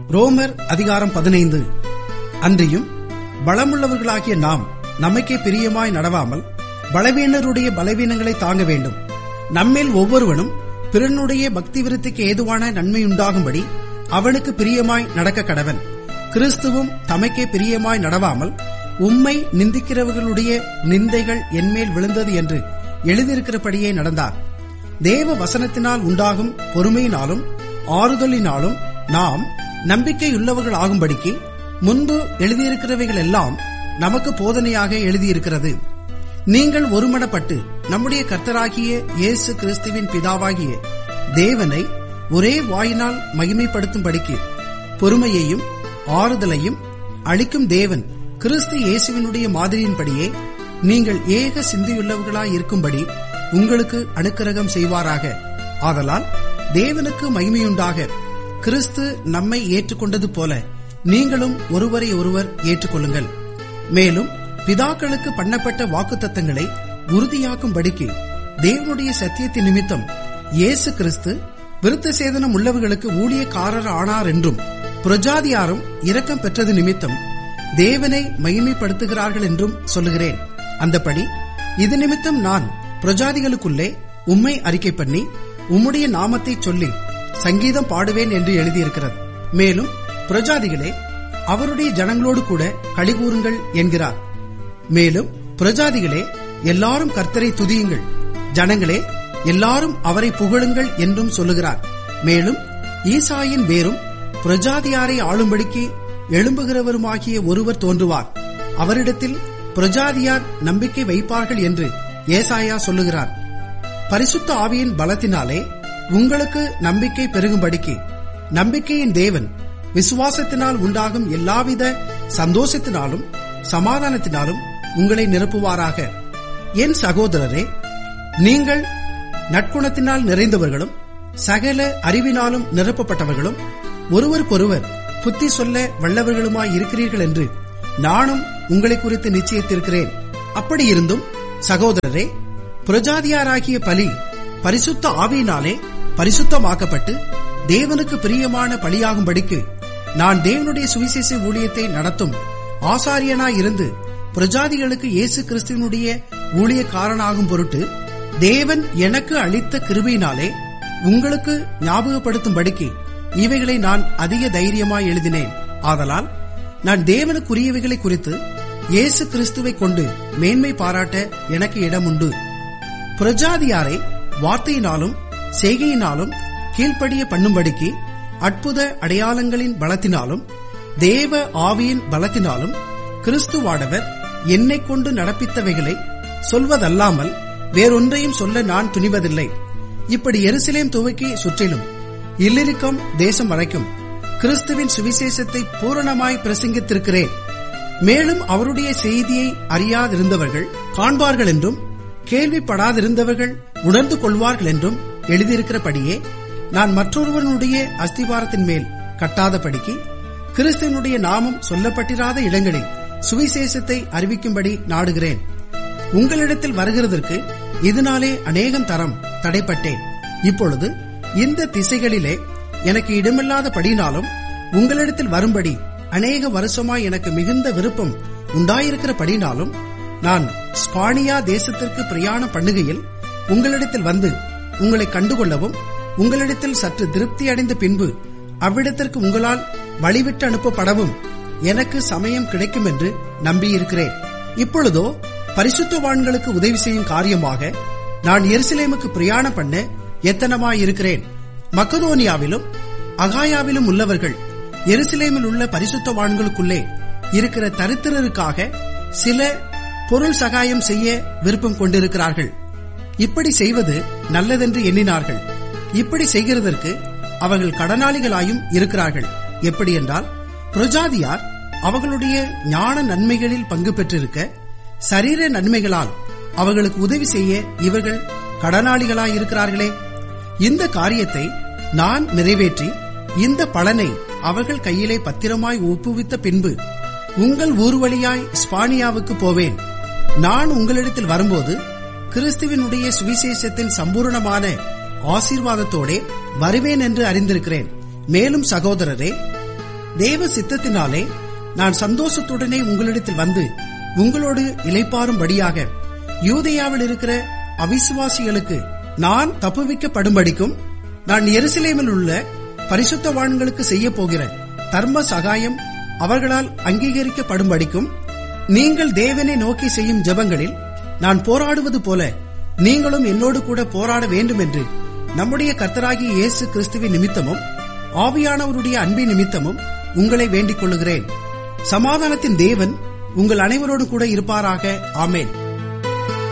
ரோமர் அதிகாரம் பதினைந்து அன்றியும் பலமுள்ளவர்களாகிய நாம் நமக்கே பிரியமாய் நடவாமல் பலவீனருடைய பலவீனங்களை தாங்க வேண்டும் நம்மில் ஒவ்வொருவனும் பிறனுடைய பக்தி விருத்திக்கு ஏதுவான நன்மையுண்டாகும்படி அவனுக்கு பிரியமாய் நடக்க கடவன் கிறிஸ்துவும் தமக்கே பிரியமாய் நடவாமல் உம்மை நிந்திக்கிறவர்களுடைய நிந்தைகள் என்மேல் விழுந்தது என்று எழுதியிருக்கிறபடியே நடந்தார் தேவ வசனத்தினால் உண்டாகும் பொறுமையினாலும் ஆறுதலினாலும் நாம் நம்பிக்கையுள்ளவர்கள் ஆகும்படிக்கு முன்பு எழுதியிருக்கிறவைகள் எல்லாம் நமக்கு போதனையாக எழுதியிருக்கிறது நீங்கள் ஒருமனப்பட்டு நம்முடைய கர்த்தராகிய இயேசு கிறிஸ்துவின் பிதாவாகிய தேவனை ஒரே வாயினால் மகிமைப்படுத்தும்படிக்கு பொறுமையையும் ஆறுதலையும் அளிக்கும் தேவன் கிறிஸ்து இயேசுவினுடைய மாதிரியின்படியே நீங்கள் ஏக சிந்தையுள்ளவர்களாய் இருக்கும்படி உங்களுக்கு அனுக்கிரகம் செய்வாராக ஆதலால் தேவனுக்கு மகிமையுண்டாக கிறிஸ்து நம்மை ஏற்றுக்கொண்டது போல நீங்களும் ஒருவரை ஒருவர் ஏற்றுக்கொள்ளுங்கள் மேலும் பிதாக்களுக்கு பண்ணப்பட்ட வாக்குத்தத்தங்களை உறுதியாக்கும்படிக்கு தேவனுடைய சத்தியத்தின் நிமித்தம் இயேசு கிறிஸ்து விருத்த சேதனம் உள்ளவர்களுக்கு ஊழியக்காரர் ஆனார் என்றும் புரஜாதியாரும் இரக்கம் பெற்றது நிமித்தம் தேவனை மகிமைப்படுத்துகிறார்கள் என்றும் சொல்லுகிறேன் அந்தபடி இது நிமித்தம் நான் பிரஜாதிகளுக்குள்ளே உம்மை அறிக்கை பண்ணி உம்முடைய நாமத்தை சொல்லி சங்கீதம் பாடுவேன் என்று எழுதியிருக்கிறது மேலும் பிரஜாதிகளே அவருடைய ஜனங்களோடு கூட கழிகூறுங்கள் என்கிறார் மேலும் பிரஜாதிகளே எல்லாரும் கர்த்தரை துதியுங்கள் ஜனங்களே எல்லாரும் அவரை புகழுங்கள் என்றும் சொல்லுகிறார் மேலும் ஈசாயின் வேரும் பிரஜாதியாரை ஆளும்படிக்கு எழும்புகிறவருமாகிய ஒருவர் தோன்றுவார் அவரிடத்தில் பிரஜாதியார் நம்பிக்கை வைப்பார்கள் என்று ஏசாயா சொல்லுகிறார் பரிசுத்த ஆவியின் பலத்தினாலே உங்களுக்கு நம்பிக்கை பெருகும்படிக்கு நம்பிக்கையின் தேவன் விசுவாசத்தினால் உண்டாகும் எல்லாவித சந்தோஷத்தினாலும் சமாதானத்தினாலும் உங்களை நிரப்புவாராக என் சகோதரரே நீங்கள் நற்குணத்தினால் நிறைந்தவர்களும் சகல அறிவினாலும் நிரப்பப்பட்டவர்களும் ஒருவருக்கொருவர் புத்தி சொல்ல வல்லவர்களுமாய் இருக்கிறீர்கள் என்று நானும் உங்களை குறித்து நிச்சயித்திருக்கிறேன் அப்படி இருந்தும் சகோதரரே புரஜாதியாராகிய பலி பரிசுத்த ஆவியினாலே பரிசுத்தமாக்கப்பட்டு தேவனுக்கு பிரியமான பலியாகும்படிக்கு நான் தேவனுடைய சுவிசேஷ ஊழியத்தை நடத்தும் ஆசாரியனாய் இருந்து பிரஜாதிகளுக்கு இயேசு கிறிஸ்துவனுடைய ஊழியக்காரனாகும் பொருட்டு தேவன் எனக்கு அளித்த கிருபையினாலே உங்களுக்கு ஞாபகப்படுத்தும்படிக்கு இவைகளை நான் அதிக தைரியமாய் எழுதினேன் ஆதலால் நான் தேவனுக்குரியவைகளை குறித்து இயேசு கிறிஸ்துவை கொண்டு மேன்மை பாராட்ட எனக்கு இடம் உண்டு பிரஜாதியாரை வார்த்தையினாலும் செய்கையினாலும் கீழ்ப்படிய பண்ணும்படிக்கு அற்புத அடையாளங்களின் பலத்தினாலும் தேவ ஆவியின் பலத்தினாலும் கிறிஸ்துவாடவர் என்னை கொண்டு நடப்பித்தவைகளை சொல்வதல்லாமல் வேறொன்றையும் சொல்ல நான் துணிவதில்லை இப்படி எருசலேம் துவக்கி சுற்றிலும் இல்லிருக்கம் தேசம் வரைக்கும் கிறிஸ்துவின் சுவிசேஷத்தை பூரணமாய் பிரசங்கித்திருக்கிறேன் மேலும் அவருடைய செய்தியை அறியாதிருந்தவர்கள் காண்பார்கள் என்றும் கேள்விப்படாதிருந்தவர்கள் உணர்ந்து கொள்வார்கள் என்றும் எழுதியிருக்கிறபடியே நான் மற்றொருவனுடைய அஸ்திவாரத்தின் மேல் கட்டாதபடிக்கு கிறிஸ்துவனுடைய நாமம் சொல்லப்பட்டிராத இடங்களில் சுவிசேஷத்தை அறிவிக்கும்படி நாடுகிறேன் உங்களிடத்தில் வருகிறதற்கு இதனாலே அநேகம் தரம் தடைப்பட்டேன் இப்பொழுது இந்த திசைகளிலே எனக்கு இடமில்லாத படினாலும் உங்களிடத்தில் வரும்படி அநேக வருஷமாய் எனக்கு மிகுந்த விருப்பம் உண்டாயிருக்கிறபடினாலும் நான் ஸ்பானியா தேசத்திற்கு பிரயாணம் பண்ணுகையில் உங்களிடத்தில் வந்து உங்களை கண்டுகொள்ளவும் உங்களிடத்தில் சற்று திருப்தி அடைந்த பின்பு அவ்விடத்திற்கு உங்களால் வழிவிட்டு அனுப்பப்படவும் எனக்கு சமயம் கிடைக்கும் என்று நம்பியிருக்கிறேன் இப்பொழுதோ பரிசுத்தவான்களுக்கு உதவி செய்யும் காரியமாக நான் எருசலேமுக்கு பிரயாணம் பண்ண எத்தனமாயிருக்கிறேன் மக்கதோனியாவிலும் அகாயாவிலும் உள்ளவர்கள் எருசலேமில் உள்ள பரிசுத்தவான்களுக்குள்ளே இருக்கிற தரித்திரருக்காக சில பொருள் சகாயம் செய்ய விருப்பம் கொண்டிருக்கிறார்கள் இப்படி செய்வது நல்லதென்று எண்ணினார்கள் இப்படி செய்கிறதற்கு அவர்கள் கடனாளிகளாயும் இருக்கிறார்கள் எப்படி என்றால் பிரஜாதியார் அவர்களுடைய ஞான நன்மைகளில் பங்கு பெற்றிருக்க சரீர நன்மைகளால் அவர்களுக்கு உதவி செய்ய இவர்கள் கடனாளிகளாய் இருக்கிறார்களே இந்த காரியத்தை நான் நிறைவேற்றி இந்த பலனை அவர்கள் கையிலே பத்திரமாய் ஒப்புவித்த பின்பு உங்கள் ஊர் வழியாய் ஸ்பானியாவுக்கு போவேன் நான் உங்களிடத்தில் வரும்போது கிறிஸ்துவினுடைய சுவிசேஷத்தின் சம்பூர்ணமான ஆசீர்வாதத்தோடே வருவேன் என்று அறிந்திருக்கிறேன் மேலும் சகோதரரே தேவ சித்தத்தினாலே நான் சந்தோஷத்துடனே உங்களிடத்தில் வந்து உங்களோடு இலைப்பாரும்படியாக யூதேயாவில் இருக்கிற அவிசுவாசிகளுக்கு நான் தப்புவிக்கப்படும்படிக்கும் நான் எருசலேமில் உள்ள பரிசுத்தவான்களுக்கு செய்ய போகிற தர்ம சகாயம் அவர்களால் அங்கீகரிக்கப்படும்படிக்கும் நீங்கள் தேவனை நோக்கி செய்யும் ஜெபங்களில் நான் போராடுவது போல நீங்களும் என்னோடு கூட போராட வேண்டும் என்று நம்முடைய கர்த்தராகிய இயேசு கிறிஸ்துவின் நிமித்தமும் ஆவியானவருடைய அன்பின் நிமித்தமும் உங்களை வேண்டிக் கொள்ளுகிறேன் சமாதானத்தின் தேவன் உங்கள் அனைவரோடு கூட இருப்பாராக ஆமேன்